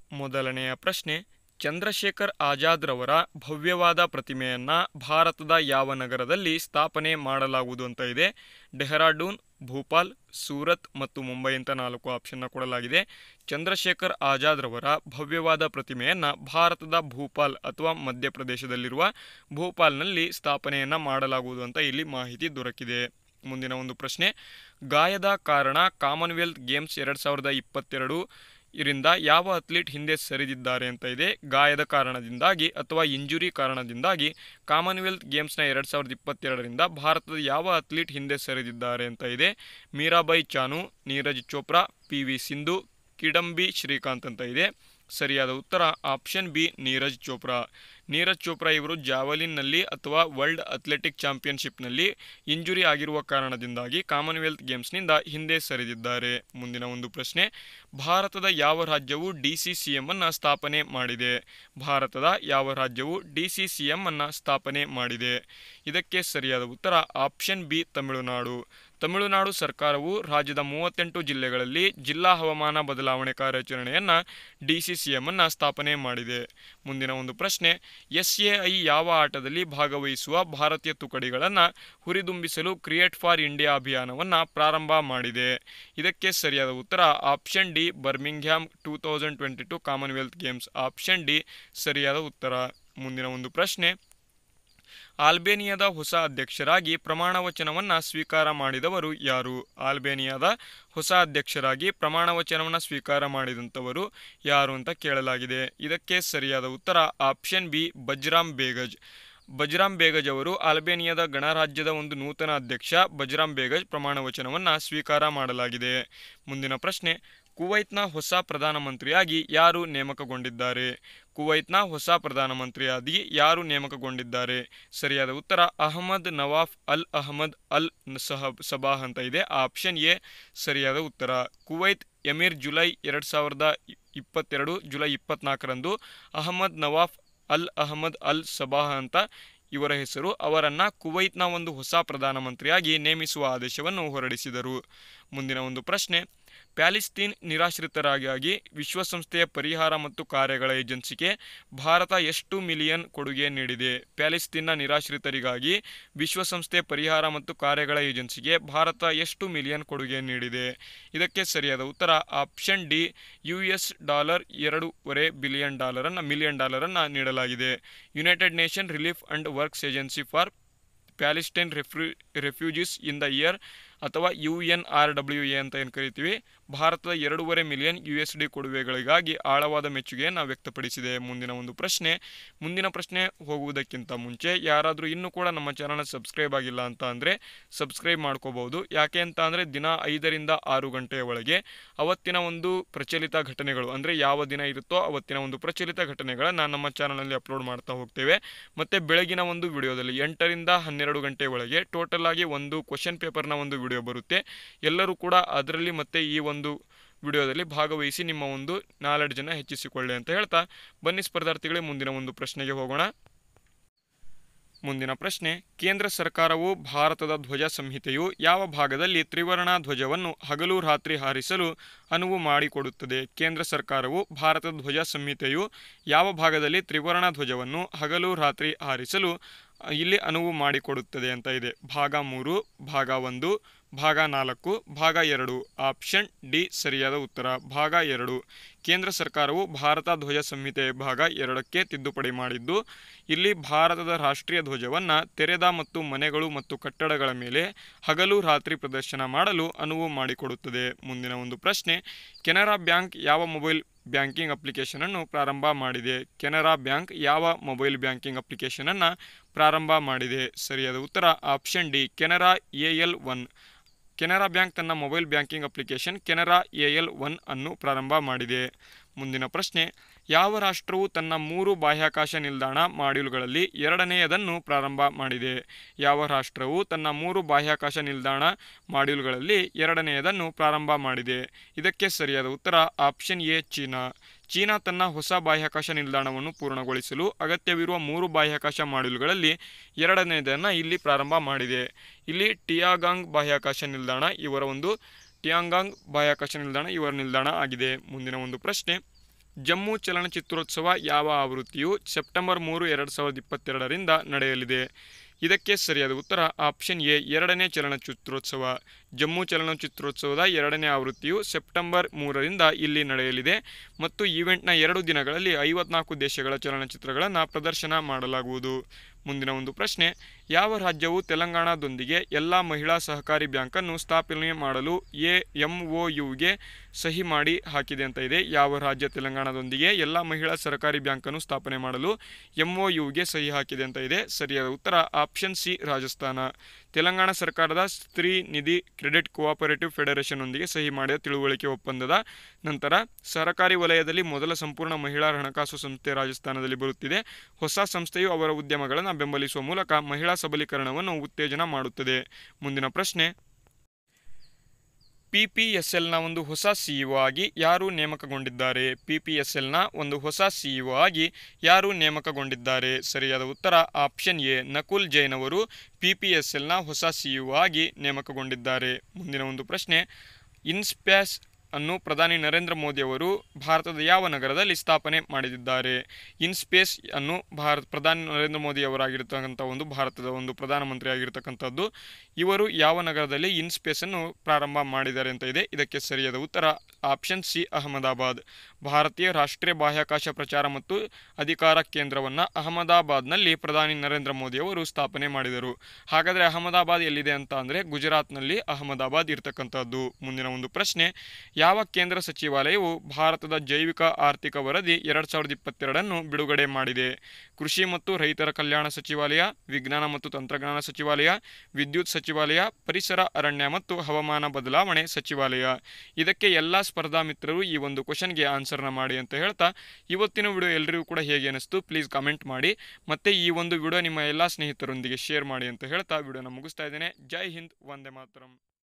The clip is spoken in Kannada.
ಮೊದಲನೆಯ ಪ್ರಶ್ನೆ ಚಂದ್ರಶೇಖರ್ ಆಜಾದ್ರವರ ಭವ್ಯವಾದ ಪ್ರತಿಮೆಯನ್ನು ಭಾರತದ ಯಾವ ನಗರದಲ್ಲಿ ಸ್ಥಾಪನೆ ಮಾಡಲಾಗುವುದು ಅಂತ ಇದೆ ಡೆಹ್ರಾಡೂನ್ ಭೂಪಾಲ್ ಸೂರತ್ ಮತ್ತು ಮುಂಬೈ ಅಂತ ನಾಲ್ಕು ಆಪ್ಷನ್ನ ಕೊಡಲಾಗಿದೆ ಚಂದ್ರಶೇಖರ್ ಆಜಾದ್ರವರ ಭವ್ಯವಾದ ಪ್ರತಿಮೆಯನ್ನು ಭಾರತದ ಭೂಪಾಲ್ ಅಥವಾ ಮಧ್ಯಪ್ರದೇಶದಲ್ಲಿರುವ ಭೂಪಾಲ್ನಲ್ಲಿ ಸ್ಥಾಪನೆಯನ್ನು ಮಾಡಲಾಗುವುದು ಅಂತ ಇಲ್ಲಿ ಮಾಹಿತಿ ದೊರಕಿದೆ ಮುಂದಿನ ಒಂದು ಪ್ರಶ್ನೆ ಗಾಯದ ಕಾರಣ ಕಾಮನ್ವೆಲ್ತ್ ಗೇಮ್ಸ್ ಎರಡು ಸಾವಿರದ ಇಪ್ಪತ್ತೆರಡು ಇದರಿಂದ ಯಾವ ಅಥ್ಲೀಟ್ ಹಿಂದೆ ಸರಿದಿದ್ದಾರೆ ಅಂತ ಇದೆ ಗಾಯದ ಕಾರಣದಿಂದಾಗಿ ಅಥವಾ ಇಂಜುರಿ ಕಾರಣದಿಂದಾಗಿ ಕಾಮನ್ವೆಲ್ತ್ ಗೇಮ್ಸ್ನ ಎರಡು ಸಾವಿರದ ಇಪ್ಪತ್ತೆರಡರಿಂದ ಭಾರತದ ಯಾವ ಅಥ್ಲೀಟ್ ಹಿಂದೆ ಸರಿದಿದ್ದಾರೆ ಅಂತ ಇದೆ ಮೀರಾಬಾಯಿ ಚಾನು ನೀರಜ್ ಚೋಪ್ರಾ ಪಿ ವಿ ಸಿಂಧು ಕಿಡಂಬಿ ಶ್ರೀಕಾಂತ್ ಅಂತ ಇದೆ ಸರಿಯಾದ ಉತ್ತರ ಆಪ್ಷನ್ ಬಿ ನೀರಜ್ ಚೋಪ್ರಾ ನೀರಜ್ ಚೋಪ್ರಾ ಇವರು ಜಾವಲಿನ್ನಲ್ಲಿ ಅಥವಾ ವರ್ಲ್ಡ್ ಅಥ್ಲೆಟಿಕ್ ಚಾಂಪಿಯನ್ಶಿಪ್ನಲ್ಲಿ ಇಂಜುರಿ ಆಗಿರುವ ಕಾರಣದಿಂದಾಗಿ ಕಾಮನ್ವೆಲ್ತ್ ಗೇಮ್ಸ್ನಿಂದ ಹಿಂದೆ ಸರಿದಿದ್ದಾರೆ ಮುಂದಿನ ಒಂದು ಪ್ರಶ್ನೆ ಭಾರತದ ಯಾವ ರಾಜ್ಯವು ಡಿ ಸಿ ಸಿ ಎಂ ಅನ್ನು ಸ್ಥಾಪನೆ ಮಾಡಿದೆ ಭಾರತದ ಯಾವ ರಾಜ್ಯವು ಡಿ ಸಿ ಸಿ ಎಂ ಅನ್ನು ಸ್ಥಾಪನೆ ಮಾಡಿದೆ ಇದಕ್ಕೆ ಸರಿಯಾದ ಉತ್ತರ ಆಪ್ಷನ್ ಬಿ ತಮಿಳುನಾಡು ತಮಿಳುನಾಡು ಸರ್ಕಾರವು ರಾಜ್ಯದ ಮೂವತ್ತೆಂಟು ಜಿಲ್ಲೆಗಳಲ್ಲಿ ಜಿಲ್ಲಾ ಹವಾಮಾನ ಬದಲಾವಣೆ ಕಾರ್ಯಾಚರಣೆಯನ್ನು ಡಿ ಸಿ ಸಿ ಎಂ ಅನ್ನು ಸ್ಥಾಪನೆ ಮಾಡಿದೆ ಮುಂದಿನ ಒಂದು ಪ್ರಶ್ನೆ ಎಸ್ ಎ ಐ ಯಾವ ಆಟದಲ್ಲಿ ಭಾಗವಹಿಸುವ ಭಾರತೀಯ ತುಕಡಿಗಳನ್ನು ಹುರಿದುಂಬಿಸಲು ಕ್ರಿಯೇಟ್ ಫಾರ್ ಇಂಡಿಯಾ ಅಭಿಯಾನವನ್ನು ಪ್ರಾರಂಭ ಮಾಡಿದೆ ಇದಕ್ಕೆ ಸರಿಯಾದ ಉತ್ತರ option D Birmingham two thousand twenty two Commonwealth Games option D ಸರಿಯಾದ ಉತ್ತರ ಮುಂದಿನ ಒಂದು ಪ್ರಶ್ನೆ ಆಲ್ಬೇನಿಯಾದ ಹೊಸ ಅಧ್ಯಕ್ಷರಾಗಿ ಪ್ರಮಾಣ ವಚನವನ್ನು ಸ್ವೀಕಾರ ಮಾಡಿದವರು ಯಾರು ಆಲ್ಬೇನಿಯಾದ ಹೊಸ ಅಧ್ಯಕ್ಷರಾಗಿ ಪ್ರಮಾಣ ವಚನವನ್ನು ಸ್ವೀಕಾರ ಮಾಡಿದಂಥವರು ಯಾರು ಅಂತ ಕೇಳಲಾಗಿದೆ ಇದಕ್ಕೆ ಸರಿಯಾದ ಉತ್ತರ ಆಪ್ಷನ್ ಬಿ ಬಜ್ರಾಮ್ ಬೇಗಜ್ ಬಜ್ರಾಮ್ ಬೇಗಜ್ ಅವರು ಅಲ್ಬೇನಿಯಾದ ಗಣರಾಜ್ಯದ ಒಂದು ನೂತನ ಅಧ್ಯಕ್ಷ ಬಜ್ರಾಮ್ ಬೇಗಜ್ ಪ್ರಮಾಣ ವಚನವನ್ನು ಸ್ವೀಕಾರ ಮಾಡಲಾಗಿದೆ ಮುಂದಿನ ಪ್ರಶ್ನೆ ಕುವೈತ್ನ ಹೊಸ ಪ್ರಧಾನಮಂತ್ರಿಯಾಗಿ ಯಾರು ನೇಮಕಗೊಂಡಿದ್ದಾರೆ ಕುವೈತ್ನ ಹೊಸ ಪ್ರಧಾನಮಂತ್ರಿಯಾಗಿ ಯಾರು ನೇಮಕಗೊಂಡಿದ್ದಾರೆ ಸರಿಯಾದ ಉತ್ತರ ಅಹಮದ್ ನವಾಫ್ ಅಲ್ ಅಹಮದ್ ಅಲ್ ಸಹ ಸಬಾಹ್ ಅಂತ ಇದೆ ಆಪ್ಷನ್ ಎ ಸರಿಯಾದ ಉತ್ತರ ಕುವೈತ್ ಎಮೀರ್ ಜುಲೈ ಎರಡು ಸಾವಿರದ ಇಪ್ಪತ್ತೆರಡು ಜುಲೈ ಇಪ್ಪತ್ನಾಲ್ಕರಂದು ಅಹಮದ್ ನವಾಫ್ ಅಲ್ ಅಹಮದ್ ಅಲ್ ಸಬಾಹ್ ಅಂತ ಇವರ ಹೆಸರು ಅವರನ್ನು ಕುವೈತ್ನ ಒಂದು ಹೊಸ ಪ್ರಧಾನಮಂತ್ರಿಯಾಗಿ ನೇಮಿಸುವ ಆದೇಶವನ್ನು ಹೊರಡಿಸಿದರು ಮುಂದಿನ ಒಂದು ಪ್ರಶ್ನೆ ಪ್ಯಾಲಿಸ್ತೀನ್ ನಿರಾಶ್ರಿತರಾಗಿ ವಿಶ್ವಸಂಸ್ಥೆಯ ಪರಿಹಾರ ಮತ್ತು ಕಾರ್ಯಗಳ ಏಜೆನ್ಸಿಗೆ ಭಾರತ ಎಷ್ಟು ಮಿಲಿಯನ್ ಕೊಡುಗೆ ನೀಡಿದೆ ಪ್ಯಾಲಿಸ್ತೀನ್ನ ನಿರಾಶ್ರಿತರಿಗಾಗಿ ವಿಶ್ವಸಂಸ್ಥೆ ಪರಿಹಾರ ಮತ್ತು ಕಾರ್ಯಗಳ ಏಜೆನ್ಸಿಗೆ ಭಾರತ ಎಷ್ಟು ಮಿಲಿಯನ್ ಕೊಡುಗೆ ನೀಡಿದೆ ಇದಕ್ಕೆ ಸರಿಯಾದ ಉತ್ತರ option D U S dollar ಎರಡೂವರೆ ಬಿಲಿಯನ್ ಡಾಲರನ್ನು ಮಿಲಿಯನ್ ಡಾಲರನ್ನು ನೀಡಲಾಗಿದೆ United Nation Relief and Works Agency for Palestine refu refugees in the year ಅಥವಾ U N R W A ಅಂತ ಏನು ಕರಿತೀವಿ ಭಾರತದ ಎರಡೂವರೆ ಮಿಲಿಯನ್ ಯು ಎಸ್ ಡಿ ಕೊಡುಗೆಗಳಿಗಾಗಿ ಆಳವಾದ ಮೆಚ್ಚುಗೆಯನ್ನು ವ್ಯಕ್ತಪಡಿಸಿದೆ ಮುಂದಿನ ಒಂದು ಪ್ರಶ್ನೆ ಮುಂದಿನ ಪ್ರಶ್ನೆ ಹೋಗುವುದಕ್ಕಿಂತ ಮುಂಚೆ ಯಾರಾದರೂ ಇನ್ನೂ ಕೂಡ ನಮ್ಮ ಚಾನಲ್ ಸಬ್ಸ್ಕ್ರೈಬ್ ಆಗಿಲ್ಲ ಅಂತ ಅಂದರೆ ಸಬ್ಸ್ಕ್ರೈಬ್ ಮಾಡ್ಕೋಬಹುದು ಯಾಕೆ ಅಂತ ಅಂದರೆ ದಿನ ಐದರಿಂದ ಆರು ಗಂಟೆಯ ಒಳಗೆ ಅವತ್ತಿನ ಒಂದು ಪ್ರಚಲಿತ ಘಟನೆಗಳು ಅಂದರೆ ಯಾವ ದಿನ ಇರುತ್ತೋ ಅವತ್ತಿನ ಒಂದು ಪ್ರಚಲಿತ ಘಟನೆಗಳನ್ನು ನಮ್ಮ ಚಾನಲಲ್ಲಿ ಅಪ್ಲೋಡ್ ಮಾಡ್ತಾ ಹೋಗ್ತೇವೆ ಮತ್ತು ಬೆಳಗಿನ ಒಂದು ವಿಡಿಯೋದಲ್ಲಿ ಎಂಟರಿಂದ ಹನ್ನೆರಡು ಗಂಟೆ ಒಳಗೆ ಟೋಟಲ್ ಆಗಿ ಒಂದು ಕ್ವಶನ್ ಪೇಪರ್ನ ಒಂದು ವಿಡಿಯೋ ಬರುತ್ತೆ ಎಲ್ಲರೂ ಕೂಡ ಅದರಲ್ಲಿ ಮತ್ತೆ ಈ ಒಂದು ವಿಡಿಯೋದಲ್ಲಿ ಭಾಗವಹಿಸಿ ನಿಮ್ಮ ಒಂದು ನಾಲೆಡ್ಜನ್ನು ಹೆಚ್ಚಿಸಿಕೊಳ್ಳಿ ಅಂತ ಹೇಳ್ತಾ ಬನ್ನಿ ಸ್ಪರ್ಧಾರ್ಥಿಗಳೇ ಮುಂದಿನ ಒಂದು ಪ್ರಶ್ನೆಗೆ ಹೋಗೋಣ ಮುಂದಿನ ಪ್ರಶ್ನೆ ಕೇಂದ್ರ ಸರ್ಕಾರವು ಭಾರತದ ಧ್ವಜ ಸಂಹಿತೆಯು ಯಾವ ಭಾಗದಲ್ಲಿ ತ್ರಿವರ್ಣ ಧ್ವಜವನ್ನು ಹಗಲು ರಾತ್ರಿ ಹಾರಿಸಲು ಅನುವು ಮಾಡಿಕೊಡುತ್ತದೆ ಕೇಂದ್ರ ಸರ್ಕಾರವು ಭಾರತದ ಧ್ವಜ ಸಂಹಿತೆಯು ಯಾವ ಭಾಗದಲ್ಲಿ ತ್ರಿವರ್ಣ ಧ್ವಜವನ್ನು ಹಗಲು ರಾತ್ರಿ ಹಾರಿಸಲು ಇಲ್ಲಿ ಅನುವು ಮಾಡಿಕೊಡುತ್ತದೆ ಅಂತ ಇದೆ ಭಾಗ ಮೂರು ಭಾಗ ಒಂದು ಭಾಗ ನಾಲ್ಕು ಭಾಗ ಎರಡು ಆಪ್ಷನ್ ಡಿ ಸರಿಯಾದ ಉತ್ತರ ಭಾಗ ಎರಡು ಕೇಂದ್ರ ಸರ್ಕಾರವು ಭಾರತ ಧ್ವಜ ಸಂಹಿತೆ ಭಾಗ ಎರಡಕ್ಕೆ ತಿದ್ದುಪಡಿ ಮಾಡಿದ್ದು ಇಲ್ಲಿ ಭಾರತದ ರಾಷ್ಟ್ರೀಯ ಧ್ವಜವನ್ನು ತೆರೆದ ಮತ್ತು ಮನೆಗಳು ಮತ್ತು ಕಟ್ಟಡಗಳ ಮೇಲೆ ಹಗಲು ರಾತ್ರಿ ಪ್ರದರ್ಶನ ಮಾಡಲು ಅನುವು ಮಾಡಿಕೊಡುತ್ತದೆ ಮುಂದಿನ ಒಂದು ಪ್ರಶ್ನೆ ಕೆನರಾ ಬ್ಯಾಂಕ್ ಯಾವ ಮೊಬೈಲ್ ಬ್ಯಾಂಕಿಂಗ್ ಅಪ್ಲಿಕೇಶನನ್ನು ಪ್ರಾರಂಭ ಮಾಡಿದೆ ಕೆನರಾ ಬ್ಯಾಂಕ್ ಯಾವ ಮೊಬೈಲ್ ಬ್ಯಾಂಕಿಂಗ್ ಅಪ್ಲಿಕೇಶನನ್ನು ಪ್ರಾರಂಭ ಮಾಡಿದೆ ಸರಿಯಾದ ಉತ್ತರ option D Canara A L one Canara bank ತನ್ನ mobile banking application Canara A L one ಅನ್ನು ಪ್ರಾರಂಭ ಮಾಡಿದೆ ಮುಂದಿನ ಪ್ರಶ್ನೆ ಯಾವ ರಾಷ್ಟ್ರವು ತನ್ನ ಮೂರು ಬಾಹ್ಯಾಕಾಶ ನಿಲ್ದಾಣ ಮಾಡ್ಯೂಲ್ಗಳಲ್ಲಿ ಎರಡನೆಯದನ್ನು ಪ್ರಾರಂಭ ಮಾಡಿದೆ ಯಾವ ರಾಷ್ಟ್ರವು ತನ್ನ ಮೂರು ಬಾಹ್ಯಾಕಾಶ ನಿಲ್ದಾಣ ಮಾಡ್ಯೂಲ್ಗಳಲ್ಲಿ ಎರಡನೆಯದನ್ನು ಪ್ರಾರಂಭ ಮಾಡಿದೆ ಇದಕ್ಕೆ ಸರಿಯಾದ ಉತ್ತರ ಆಪ್ಷನ್ ಎ ಚೀನಾ ಚೀನಾ ತನ್ನ ಹೊಸ ಬಾಹ್ಯಾಕಾಶ ನಿಲ್ದಾಣವನ್ನು ಪೂರ್ಣಗೊಳಿಸಲು ಅಗತ್ಯವಿರುವ ಮೂರು ಬಾಹ್ಯಾಕಾಶ ಮಾಡ್ಯೂಲ್ಗಳಲ್ಲಿ ಎರಡನೆಯದನ್ನು ಇಲ್ಲಿ ಪ್ರಾರಂಭ ಮಾಡಿದೆ ಇಲ್ಲಿ ಟಿಯಾಗಾಂಗ್ ಬಾಹ್ಯಾಕಾಶ ನಿಲ್ದಾಣ ಇವರ ಒಂದು ಟಿಯಾಂಗಾಂಗ್ ಬಾಹ್ಯಾಕಾಶ ನಿಲ್ದಾಣ ಇವರ ನಿಲ್ದಾಣ ಆಗಿದೆ ಮುಂದಿನ ಒಂದು ಪ್ರಶ್ನೆ ಜಮ್ಮು ಚಲನಚಿತ್ರೋತ್ಸವ ಯಾವ ಆವೃತ್ತಿಯು ಸೆಪ್ಟೆಂಬರ್ ಮೂರು ಎರಡು ಸಾವಿರದ ಇಪ್ಪತ್ತೆರಡರಿಂದ ನಡೆಯಲಿದೆ ಇದಕ್ಕೆ ಸರಿಯಾದ ಉತ್ತರ ಆಪ್ಷನ್ ಎ ಎರಡನೇ ಚಲನಚಿತ್ರೋತ್ಸವ ಜಮ್ಮು ಚಲನಚಿತ್ರೋತ್ಸವದ ಎರಡನೇ ಆವೃತ್ತಿಯು ಸೆಪ್ಟೆಂಬರ್ ಮೂರರಿಂದ ಇಲ್ಲಿ ನಡೆಯಲಿದೆ ಮತ್ತು ಈವೆಂಟ್ನ ಎರಡು ದಿನಗಳಲ್ಲಿ ಐವತ್ನಾಲ್ಕು ದೇಶಗಳ ಚಲನಚಿತ್ರಗಳನ್ನು ಪ್ರದರ್ಶನ ಮಾಡಲಾಗುವುದು ಮುಂದಿನ ಒಂದು ಪ್ರಶ್ನೆ ಯಾವ ರಾಜ್ಯವು ತೆಲಂಗಾಣದೊಂದಿಗೆ ಎಲ್ಲ ಮಹಿಳಾ ಸಹಕಾರಿ ಬ್ಯಾಂಕನ್ನು ಸ್ಥಾಪನೆ ಮಾಡಲು ಎ ಎಂ ಒ ಯುಗೆ ಸಹಿ ಮಾಡಿ ಹಾಕಿದೆ ಅಂತ ಇದೆ ಯಾವ ರಾಜ್ಯ ತೆಲಂಗಾಣದೊಂದಿಗೆ ಎಲ್ಲ ಮಹಿಳಾ ಸಹಕಾರಿ ಬ್ಯಾಂಕನ್ನು ಸ್ಥಾಪನೆ ಮಾಡಲು ಎಂ ಒ ಯುಗೆ ಸಹಿ ಹಾಕಿದೆ ಅಂತ ಇದೆ ಸರಿಯಾದ ಉತ್ತರ ಆಪ್ಷನ್ ಸಿ ರಾಜಸ್ಥಾನ ತೆಲಂಗಾಣ ಸರ್ಕಾರದ ಸ್ತ್ರೀ ನಿಧಿ ಕ್ರೆಡಿಟ್ ಕೋಆಪರೇಟಿವ್ ಫೆಡರೇಷನ್ ಒಂದಿಗೆ ಸಹಿ ಮಾಡಿದ ತಿಳುವಳಿಕೆ ಒಪ್ಪಂದದ ನಂತರ ಸಹಕಾರಿ ವಲಯದಲ್ಲಿ ಮೊದಲ ಸಂಪೂರ್ಣ ಮಹಿಳಾ ಹಣಕಾಸು ಸಂಸ್ಥೆ ರಾಜಸ್ಥಾನದಲ್ಲಿ ಬರುತ್ತಿದೆ ಹೊಸ ಸಂಸ್ಥೆಯು ಅವರ ಉದ್ಯಮಗಳನ್ನು ಬೆಂಬಲಿಸುವ ಮೂಲಕ ಮಹಿಳಾ ಸಬಲೀಕರಣವನ್ನು ಉತ್ತೇಜನ ಮಾಡುತ್ತದೆ ಮುಂದಿನ ಪ್ರಶ್ನೆ ಪಿ ಪಿ ಎಸ್ ಎಲ್ನ ಒಂದು ಹೊಸ ಸಿಇಒ ಆಗಿ ಯಾರು ನೇಮಕಗೊಂಡಿದ್ದಾರೆ ಪಿ ಪಿ ಎಸ್ ಎಲ್ನ ಒಂದು ಹೊಸ ಸಿಇಒ ಆಗಿ ಯಾರು ನೇಮಕಗೊಂಡಿದ್ದಾರೆ ಸರಿಯಾದ ಉತ್ತರ ಆಪ್ಷನ್ ಎ ನಕುಲ್ ಜೈನ್ ಅವರು ಪಿ ಪಿ ಎಸ್ ಎಲ್ನ ಹೊಸ ಸಿಇಒ ಆಗಿ ನೇಮಕಗೊಂಡಿದ್ದಾರೆ ಮುಂದಿನ ಒಂದು ಪ್ರಶ್ನೆ ಇನ್ಸ್ಪ್ಯಾಸ್ ಅನ್ನು ಪ್ರಧಾನಿ ನರೇಂದ್ರ ಮೋದಿ ಅವರು ಭಾರತದ ಯಾವ ನಗರದಲ್ಲಿ ಸ್ಥಾಪನೆ ಮಾಡಿದ್ದಾರೆ ಇನ್ಸ್ಪೇಸ್ ಅನ್ನು ಭಾರತ ಪ್ರಧಾನಿ ನರೇಂದ್ರ ಮೋದಿ ಅವರಾಗಿರ್ತಕ್ಕಂಥ ಒಂದು ಭಾರತದ ಒಂದು ಪ್ರಧಾನಮಂತ್ರಿ ಆಗಿರ್ತಕ್ಕಂಥದ್ದು ಇವರು ಯಾವ ನಗರದಲ್ಲಿ ಇನ್ಸ್ಪೇಸ್ ಅನ್ನು ಪ್ರಾರಂಭ ಮಾಡಿದ್ದಾರೆ ಅಂತ ಇದೆ ಇದಕ್ಕೆ ಸರಿಯಾದ ಉತ್ತರ ಆಪ್ಷನ್ ಸಿ ಅಹಮದಾಬಾದ್ ಭಾರತೀಯ ರಾಷ್ಟ್ರೀಯ ಬಾಹ್ಯಾಕಾಶ ಪ್ರಚಾರ ಮತ್ತು ಅಧಿಕಾರ ಕೇಂದ್ರವನ್ನು ಅಹಮದಾಬಾದ್ನಲ್ಲಿ ಪ್ರಧಾನಿ ನರೇಂದ್ರ ಮೋದಿ ಅವರು ಸ್ಥಾಪನೆ ಮಾಡಿದರು ಹಾಗಾದರೆ ಅಹಮದಾಬಾದ್ ಎಲ್ಲಿದೆ ಅಂತ ಅಂದರೆ ಗುಜರಾತ್ನಲ್ಲಿ ಅಹಮದಾಬಾದ್ ಇರತಕ್ಕಂಥದ್ದು ಮುಂದಿನ ಒಂದು ಪ್ರಶ್ನೆ ಯಾವ ಕೇಂದ್ರ ಸಚಿವಾಲಯವು ಭಾರತದ ಜೈವಿಕ ಆರ್ಥಿಕ ವರದಿ ಎರಡು ಸಾವಿರದ ಇಪ್ಪತ್ತೆರಡನ್ನು ಬಿಡುಗಡೆ ಮಾಡಿದೆ ಕೃಷಿ ಮತ್ತು ರೈತರ ಕಲ್ಯಾಣ ಸಚಿವಾಲಯ ವಿಜ್ಞಾನ ಮತ್ತು ತಂತ್ರಜ್ಞಾನ ಸಚಿವಾಲಯ ವಿದ್ಯುತ್ ಸಚಿವಾಲಯ ಪರಿಸರ ಅರಣ್ಯ ಮತ್ತು ಹವಾಮಾನ ಬದಲಾವಣೆ ಸಚಿವಾಲಯ ಇದಕ್ಕೆ ಎಲ್ಲ ಸ್ಪರ್ಧಾ ಮಿತ್ರರು ಈ ಒಂದು ಕ್ವಶನ್ಗೆ ಆನ್ಸರ್ನ ಮಾಡಿ ಅಂತ ಹೇಳ್ತಾ ಇವತ್ತಿನ ವಿಡಿಯೋ ಎಲ್ಲರಿಗೂ ಕೂಡ ಹೇಗೆ ಅನಿಸ್ತು ಪ್ಲೀಸ್ ಕಮೆಂಟ್ ಮಾಡಿ ಮತ್ತು ಈ ಒಂದು ವಿಡಿಯೋ ನಿಮ್ಮ ಎಲ್ಲ ಸ್ನೇಹಿತರೊಂದಿಗೆ ಶೇರ್ ಮಾಡಿ ಅಂತ ಹೇಳ್ತಾ ವಿಡಿಯೋನ ಮುಗಿಸ್ತಾ ಇದ್ದೇನೆ ಜೈ ಹಿಂದ್ ವಂದೇ ಮಾತರಂ